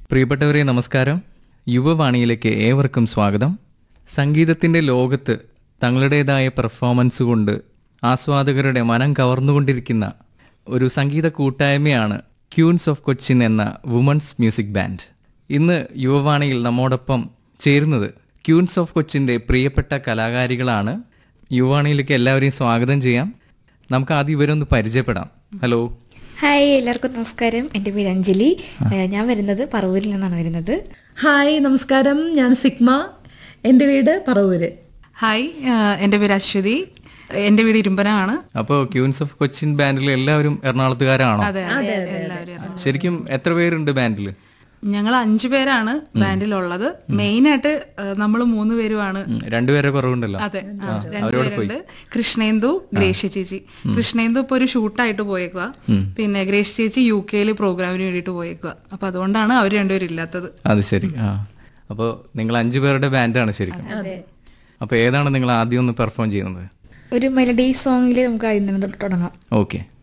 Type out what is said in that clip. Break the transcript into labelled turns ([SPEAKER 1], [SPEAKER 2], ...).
[SPEAKER 1] പ്രിയപ്പെട്ടവരെ നമസ്കാരം യുവവാണിയിലേക്ക് ഏവർക്കും സ്വാഗതം സംഗീതത്തിൻ്റെ ലോകത്ത് തങ്ങളുടേതായ പെർഫോമൻസ് കൊണ്ട് ആസ്വാദകരുടെ മനം കവർന്നുകൊണ്ടിരിക്കുന്ന ഒരു സംഗീത കൂട്ടായ്മയാണ് ക്യൂൻസ് ഓഫ് കൊച്ചിൻ എന്ന വുമൺസ് മ്യൂസിക് ബാൻഡ് ഇന്ന് യുവവാണിയിൽ നമ്മോടൊപ്പം ചേരുന്നത് ക്യൂൻസ് ഓഫ് കൊച്ചിൻ്റെ പ്രിയപ്പെട്ട കലാകാരികളാണ് യുവവാണിയിലേക്ക് എല്ലാവരെയും സ്വാഗതം ചെയ്യാം നമുക്ക് ആദ്യം ഇവരൊന്ന് പരിചയപ്പെടാം ഹലോ
[SPEAKER 2] ഹായ് എല്ലാവർക്കും നമസ്കാരം എൻ്റെ പേര് അഞ്ജലി ഏഹ് ഞാൻ വരുന്നത് പറവൂരിൽ നിന്നാണ് വരുന്നത്
[SPEAKER 3] ഹായ് നമസ്കാരം ഞാൻ സിഗ്മ എൻ്റെ വീട് പറവൂര്
[SPEAKER 4] ഹായ് ആഹ് എൻ്റെ പേര് അശ്വതി എൻ്റെ വീട് ഇരുമ്പനാണ്
[SPEAKER 1] അപ്പോൾ ക്യൂൻസ് ഓഫ് കൊച്ചിൻ ബാൻഡിൽ എല്ലാവരും എറണാകുളത്തുകാരാണോ
[SPEAKER 4] അതെ അതെ എല്ലാവരും
[SPEAKER 1] ശരിക്കും എത്ര പേരുണ്ട് ബാൻഡിൽ
[SPEAKER 4] ഞങ്ങൾ അഞ്ചു പേരാണ് ബാൻഡിലുള്ളത് മെയിൻ ആയിട്ട് നമ്മൾ മൂന്ന് പേരുമാണ്
[SPEAKER 1] രണ്ടുപേരെ കുറവുണ്ടല്ലോ
[SPEAKER 4] അതെ ആ, രണ്ടുപേരുണ്ട് കൃഷ്ണേന്ദു ഗ്രേഷ്യ ചേച്ചി കൃഷ്ണേന്ദു ഇപ്പൊ ഒരു ഷൂട്ടായിട്ട് പോയേക്കുക പിന്നെ ഗ്രേഷ്യ ചേച്ചി യു കെയിൽ പ്രോഗ്രാമിന് വേണ്ടിയിട്ട് പോയേക്കുക അപ്പൊ അതുകൊണ്ടാണ് അവർ രണ്ടുപേരും ഇല്ലാത്തത്
[SPEAKER 1] അത് ശരി ആ അപ്പോൾ നിങ്ങൾ അഞ്ചു പേരുടെ ബാൻഡാണ് ശരിക്കും അപ്പോൾ ഏതാണ് നിങ്ങൾ ആദ്യം ഒന്ന് പെർഫോം ചെയ്യുന്നത്
[SPEAKER 2] ഒരു മെലഡി സോങ്ങിൽ നമുക്ക് ആദ്യം തന്നെ തൊട്ട് തുടങ്ങാം
[SPEAKER 1] ഓക്കെ